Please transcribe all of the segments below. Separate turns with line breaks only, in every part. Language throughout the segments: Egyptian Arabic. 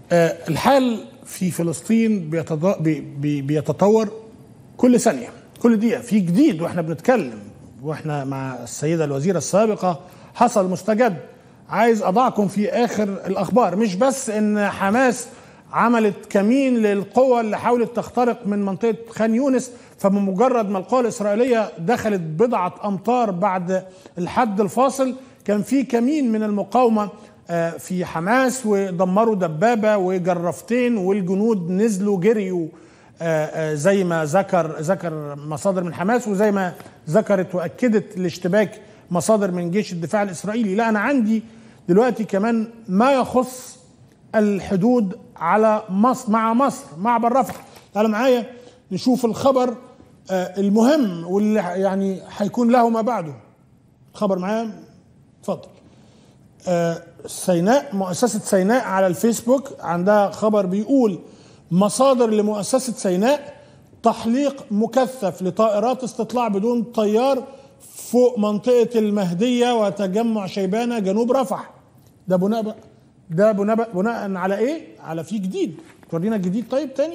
آه، الحال في فلسطين بيتض- بي- بي- بيتطور كل ثانية كل دقيقة في جديد واحنا بنتكلم واحنا مع السيدة الوزيرة السابقة حصل مستجد عايز أضعكم في آخر الأخبار مش بس إن حماس عملت كمين للقوى اللي حاولت تخترق من منطقة خان يونس فبمجرد ما القوى الإسرائيلية دخلت بضعة أمتار بعد الحد الفاصل كان في كمين من المقاومة آه، في حماس ودمروا دبابة وجرفتين والجنود نزلوا جريوا آه، آه، زي ما ذكر ذكر مصادر من حماس وزي ما ذكرت واكدت الاشتباك مصادر من جيش الدفاع الاسرائيلي لا انا عندي دلوقتي كمان ما يخص الحدود على مصر مع مصر معبر رفح تعالوا معايا نشوف الخبر آه، المهم واللي يعني هيكون له ما بعده خبر معايا اتفضل آه، سيناء مؤسسة سيناء على الفيسبوك عندها خبر بيقول مصادر لمؤسسة سيناء تحليق مكثف لطائرات استطلاع بدون طيار فوق منطقة المهدية وتجمع شيبانة جنوب رفح ده بناء بقى ده بناء بناء على ايه؟ على في جديد تورينا الجديد طيب تاني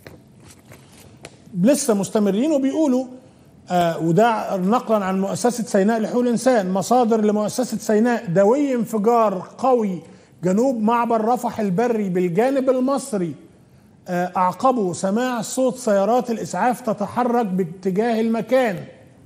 لسه مستمرين وبيقولوا آه وده نقلا عن مؤسسة سيناء لحقوق الإنسان مصادر لمؤسسة سيناء دوي انفجار قوي جنوب معبر رفح البري بالجانب المصري آه أعقبوا سماع صوت سيارات الإسعاف تتحرك باتجاه المكان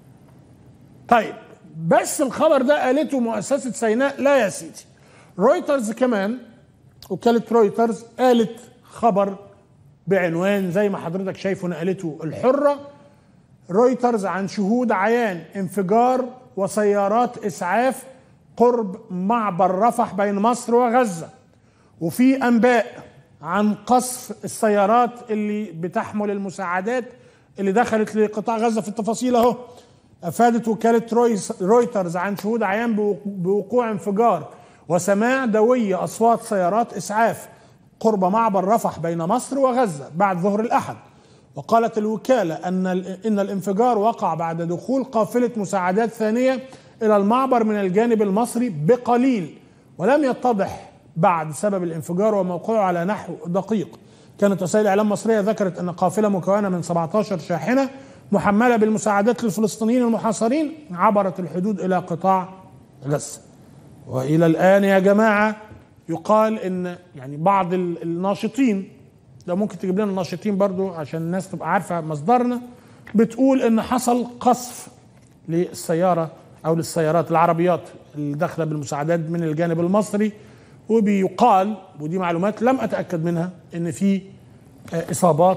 طيب بس الخبر ده قالته مؤسسة سيناء لا يا سيدي رويترز كمان وكالة رويترز قالت خبر بعنوان زي ما حضرتك شايفه نقلته الحرة رويترز عن شهود عيان انفجار وسيارات اسعاف قرب معبر رفح بين مصر وغزه وفي انباء عن قصف السيارات اللي بتحمل المساعدات اللي دخلت لقطاع غزه في التفاصيل اهو افادت وكاله رويس رويترز عن شهود عيان بوق- بوقوع انفجار وسماع دوي اصوات سيارات اسعاف قرب معبر رفح بين مصر وغزه بعد ظهر الاحد وقالت الوكالة أن ال- إن الانفجار وقع بعد دخول قافلة مساعدات ثانية إلى المعبر من الجانب المصري بقليل ولم يتضح بعد سبب الانفجار وموقعه على نحو دقيق كانت وسائل إعلام مصرية ذكرت أن قافلة مكونة من 17 شاحنة محملة بالمساعدات للفلسطينيين المحاصرين عبرت الحدود إلى قطاع غزة والى الان يا جماعه يقال ان يعني بعض ال- الناشطين لو ممكن تجيب لنا الناشطين برضو عشان الناس تبقى عارفه مصدرنا بتقول ان حصل قصف للسياره او للسيارات العربيات اللي داخله بالمساعدات من الجانب المصري وبيقال ودي معلومات لم اتاكد منها ان في آه، اصابات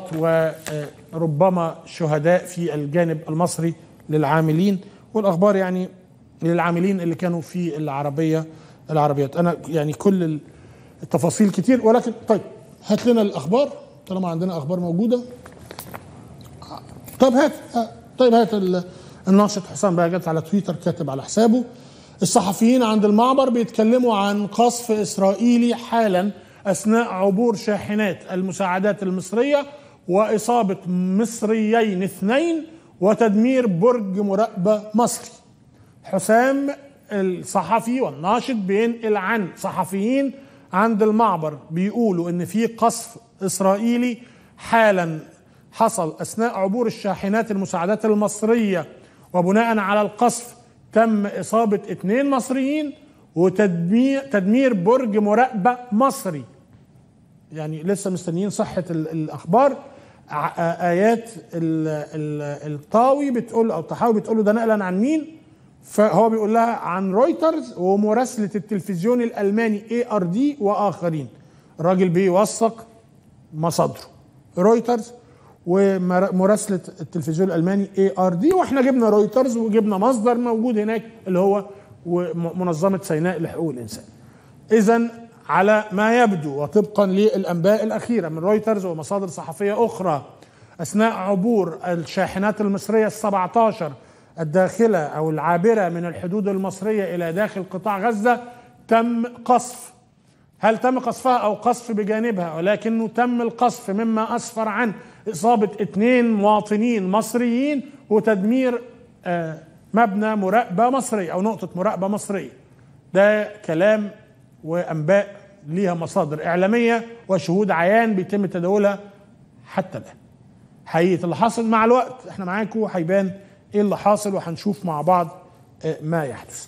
وربما شهداء في الجانب المصري للعاملين والاخبار يعني للعاملين اللي كانوا في العربيه العربيات انا يعني كل ال- التفاصيل كتير ولكن طيب هات لنا الاخبار طالما عندنا اخبار موجوده طيب هات آه، طيب هات ال- الناشط حسام بهجت على تويتر كاتب على حسابه الصحفيين عند المعبر بيتكلموا عن قصف اسرائيلي حالا اثناء عبور شاحنات المساعدات المصريه واصابه مصريين اثنين وتدمير برج مراقبه مصري حسام الصحفي والناشط بينقل عن صحفيين عند المعبر بيقولوا ان في قصف اسرائيلي حالا حصل اثناء عبور الشاحنات المساعدات المصريه وبناء على القصف تم اصابه اثنين مصريين وتدمير تدمير برج مراقبه مصري يعني لسه مستنيين صحة ال- الأخبار ع- آيات ال- ال- الطاوي بتقول أو الطحاوي بتقول له ده نقلا عن مين فهو بيقول لها عن رويترز ومراسلة التلفزيون الألماني اي ار دي وآخرين الراجل بيوثق مصادره رويترز ومراسلة التلفزيون الألماني اي ار دي واحنا جبنا رويترز وجبنا مصدر موجود هناك اللي هو وم- منظمة سيناء لحقوق الإنسان إذا على ما يبدو وطبقا للأنباء الأخيرة من رويترز ومصادر صحفية أخرى أثناء عبور الشاحنات المصرية السبعة عشر الداخلة أو العابرة من الحدود المصرية إلى داخل قطاع غزة تم قصف هل تم قصفها او قصف بجانبها ولكنه تم القصف مما اسفر عن اصابه اثنين مواطنين مصريين وتدمير آه، مبنى مراقبه مصري او نقطه مراقبه مصريه ده كلام وانباء ليها مصادر اعلاميه وشهود عيان بيتم تداولها حتى الان حقيقه اللي حاصل مع الوقت احنا معاكم هيبان ايه اللي حاصل وهنشوف مع بعض ما يحدث